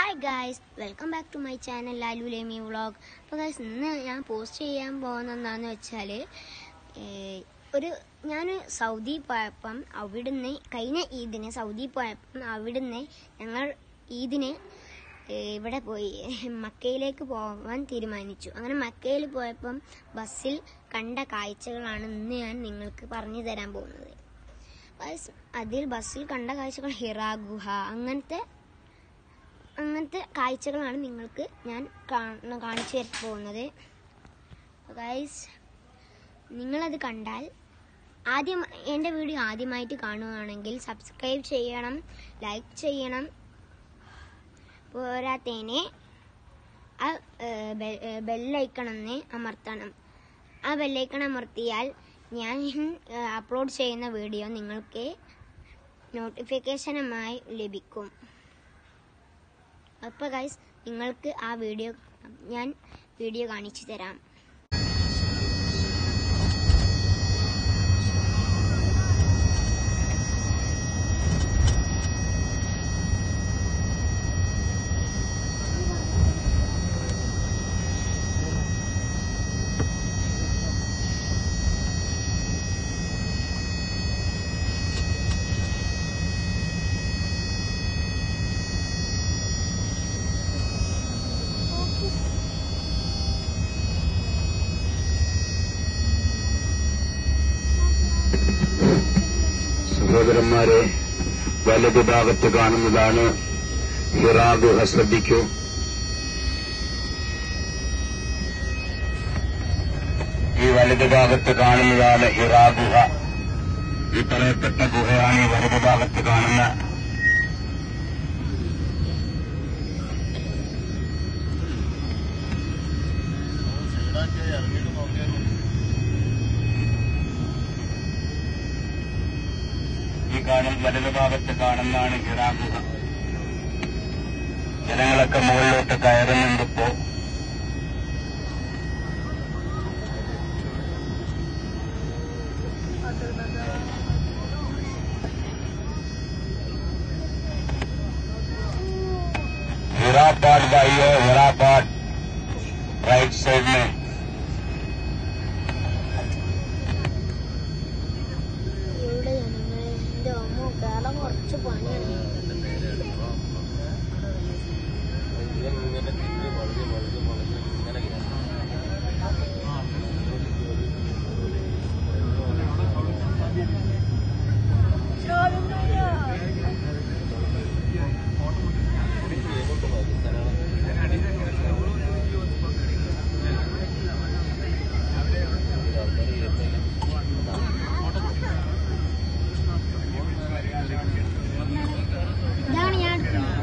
hi guys welcome back to my channel Lalu Lemi vlog അപ്പോൾ guys ഇന്ന് ഞാൻ പോസ്റ്റ് ചെയ്യാൻ പോകുന്ന എന്താണെന്ന് വെച്ചാൽ ഒരു ഞാൻ സൗദി പോയപ്പം അവിടുന്ന് കഴിഞ്ഞ ഈദിന് സൗദി പോയപ്പം അവിടുന്ന് ഞങ്ങൾ ഈദിന് ഏഹ്, ഇവിടെ പോയി മക്കയിലേക്ക് പോകാൻ തീരുമാനിച്ചു അങ്ങനെ മക്കയിൽ പോയപ്പം ബസ്സിൽ കണ്ട കാഴ്ചകളാണ് ഇന്ന് ഞാൻ നിങ്ങൾക്ക് പറഞ്ഞു തരാൻ പോകുന്നത് ഗായ്സ്, അതിൽ ബസ്സിൽ കണ്ട കാഴ്ചകൾ ഹിറ ഗുഹ അങ്ങനത്തെ അങ്ങനത്തെ കാഴ്ചകളാണ് നിങ്ങൾക്ക് ഞാൻ കാ- കാണിച്ചു തരാൻ പോകുന്നത് ഗൈസ് നിങ്ങളത് കണ്ടാൽ ആദ്യം എൻ്റെ വീഡിയോ ആദ്യമായിട്ട് കാണുകയാണെങ്കിൽ സബ്സ്ക്രൈബ് ചെയ്യണം ലൈക്ക് ചെയ്യണം പോരാത്തേനെ ആ ബെല്ലൈക്കണമെന്ന് അമർത്തണം ആ ബെല്ലൈക്കൺ അമർത്തിയാൽ ഞാൻ അപ്ലോഡ് ചെയ്യുന്ന വീഡിയോ നിങ്ങൾക്ക് നോട്ടിഫിക്കേഷനുമായി ലഭിക്കും അപ്പോൾ ഗൈസ് നിങ്ങൾക്ക് ആ വീഡിയോ ഞാൻ വീഡിയോ കാണിച്ചു തരാം സഹോദരന്മാരെ വലതു ഭാഗത്ത് കാണുന്നതാണ് ഹിറാ ഗുഹ ശ്രദ്ധിക്കൂ ഈ വലതു ഭാഗത്ത് കാണുന്നതാണ് ഹിറാ ഗുഹ ഈ പറയപ്പെട്ട ഗുഹയാണ് ഈ വലതു ഭാഗത്ത് കാണുന്ന ഈ കാണും വലതു ഭാഗത്ത് കാണുന്നതാണ് ഹിറാ ഗുഹ ജനങ്ങളൊക്കെ മുകളിലോട്ട് കയറുന്നുണ്ട് ഇപ്പോ हिरापाट भाइयों हिरापाट राइट साइड में ഇവിടെ ജനങ്ങളെ എൻ്റെ അമ്മ കേരളം കുറച്ച് പണിയാണ് ഇതാണ് ഞാൻ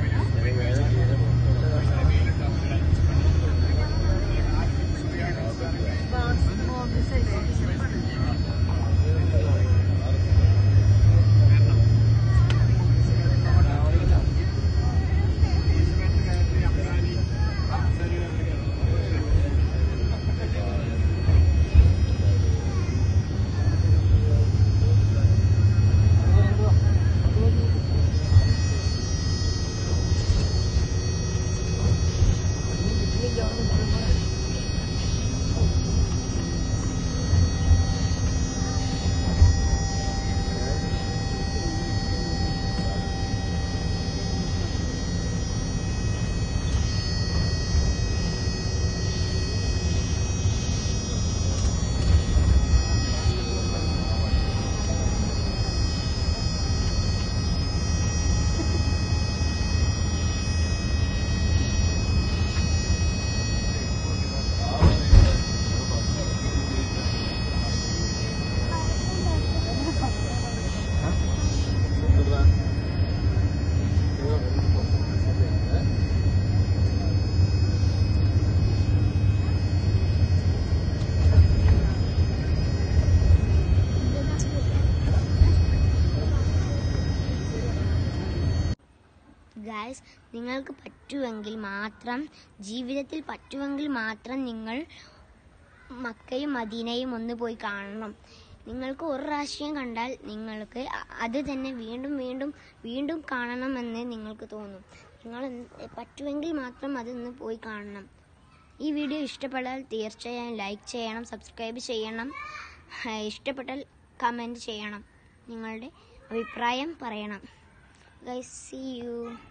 ഗായ്സ് നിങ്ങൾക്ക് പറ്റുമെങ്കിൽ മാത്രം ജീവിതത്തിൽ പറ്റുമെങ്കിൽ മാത്രം നിങ്ങൾ മക്കയും മദീനയും ഒന്ന് പോയി കാണണം നിങ്ങൾക്ക് ഒരു പ്രാവശ്യം കണ്ടാൽ നിങ്ങൾക്ക് അ- അത് തന്നെ വീണ്ടും വീണ്ടും വീണ്ടും കാണണമെന്ന് നിങ്ങൾക്ക് തോന്നും നിങ്ങൾ എന്ത് പറ്റുമെങ്കിൽ മാത്രം അതൊന്ന് പോയി കാണണം ഈ വീഡിയോ ഇഷ്ടപ്പെട്ടാൽ തീർച്ചയായും ലൈക്ക് ചെയ്യണം സബ്സ്ക്രൈബ് ചെയ്യണം ആ, ഇഷ്ടപ്പെട്ടാൽ കമൻറ്റ് ചെയ്യണം നിങ്ങളുടെ അഭിപ്രായം പറയണം ഗൈസ് സി യു